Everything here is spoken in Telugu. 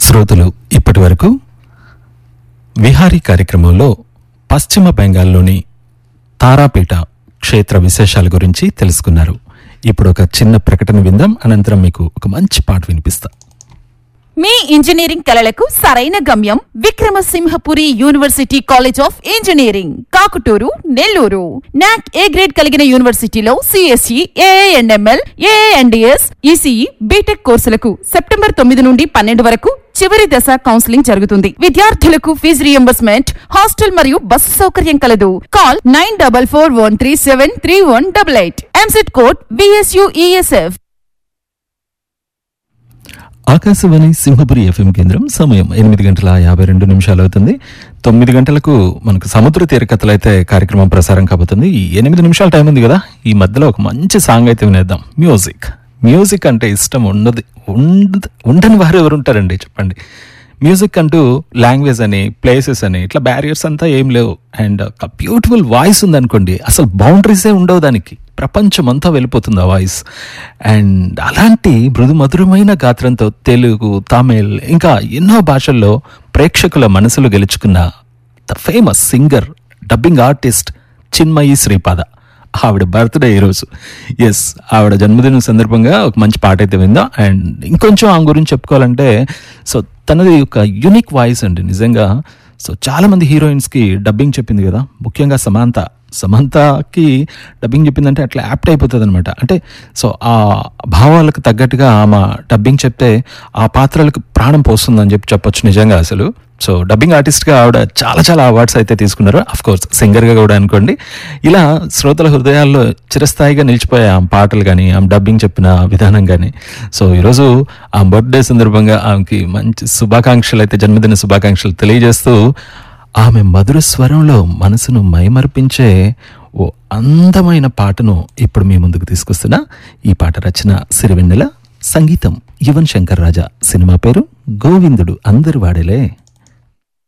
శ్రోతలు ఇప్పటి వరకు విహారీ కార్యక్రమంలో పశ్చిమ బెంగాల్లోని తారాపీఠ క్షేత్ర విశేషాల గురించి తెలుసుకున్నారు ఇప్పుడు ఒక చిన్న ప్రకటన విందాం అనంతరం మీకు ఒక మంచి పాట వినిపిస్తా మీ ఇంజనీరింగ్ కలలకు సరైన గమ్యం Vikramasimhapuri university college of engineering Kakuturu Nellore NAAC A grade కలిగిన యూనివర్సిటీలో CSE AIML AIDS ECE BTech కోర్సులకు సెప్టెంబర్ తొమ్మిది నుండి పన్నెండు వరకు చివరి దశ కౌన్సిలింగ్ జరుగుతుంది విద్యార్థులకు ఫీజు రియంబర్స్మెంట్ హాస్టల్ మరియు బస్సు సౌకర్యం కలదు call nine double four one three seven three one double eight EAMCET code BSUESF Akashvani Simhapuri FM కేంద్రం సమయం ఎనిమిది గంటల యాభై రెండు నిమిషాలు అవుతుంది తొమ్మిది గంటలకు మనకు సముద్ర తీర కథలు అయితే కార్యక్రమం ప్రసారం కాబోతుంది ఈ ఎనిమిది నిమిషాల టైం ఉంది కదా ఈ మధ్యలో ఒక మంచి సాంగ్ అయితే వినేద్దాం మ్యూజిక్ మ్యూజిక్ అంటే ఇష్టం ఉండదు ఉండ ఉండని వారు ఎవరు ఉంటారండి చెప్పండి మ్యూజిక్ అంటూ లాంగ్వేజ్ అని ప్లేసెస్ అని ఇట్లా బ్యారియర్స్ అంతా ఏం లేవు అండ్ ఒక బ్యూటిఫుల్ వాయిస్ ఉందనుకోండి అసలు బౌండరీసే ఉండవు దానికి ప్రపంచం అంతా వెళ్ళిపోతుంది ఆ వాయిస్ అండ్ అలాంటి మృదు మధురమైన గాత్రంతో తెలుగు తమిళ్ ఇంకా ఎన్నో భాషల్లో ప్రేక్షకుల మనసులు గెలుచుకున్న the famous singer dubbing artist Chinmayi Sripada ఆవిడ బర్త్డే ఈరోజు ఎస్ ఆవిడ జన్మదినం సందర్భంగా ఒక మంచి పాట అయితే విందాం అండ్ ఇంకొంచెం ఆమె గురించి చెప్పుకోవాలంటే సో తనది ఒక యూనిక్ వాయిస్ అండి నిజంగా సో చాలా మంది హీరోయిన్స్కి డబ్బింగ్ చెప్పింది కదా ముఖ్యంగా సమాంత సమంతకి డబ్బింగ్ చెప్పిందంటే అట్లా యాప్ట్ అయిపోతుంది అనమాట అంటే సో ఆ భావాలకు తగ్గట్టుగా ఆమె డబ్బింగ్ చెప్తే ఆ పాత్రలకు ప్రాణం పోస్తుందని చెప్పి చెప్పొచ్చు నిజంగా అసలు సో డబ్బింగ్ ఆర్టిస్ట్గా ఆవిడ చాలా చాలా అవార్డ్స్ అయితే తీసుకున్నారు అఫ్ కోర్స్ సింగర్గా కూడా అనుకోండి ఇలా శ్రోతల హృదయాల్లో చిరస్థాయిగా నిలిచిపోయే ఆమె పాటలు కానీ ఆమె డబ్బింగ్ చెప్పిన విధానం కానీ సో ఈరోజు ఆ బర్త్డే సందర్భంగా ఆమెకి మంచి శుభాకాంక్షలు అయితే జన్మదిన శుభాకాంక్షలు తెలియజేస్తూ ఆమె మధుర స్వరంలో మనసును మైమర్పించే ఓ అందమైన పాటను ఇప్పుడు మీ ముందుకు తీసుకొస్తున్నా ఈ పాట రచన సిరివెన్నెల సంగీతం యువన్ శంకర్ రాజా సినిమా పేరు గోవిందుడు అందరు వాడేలే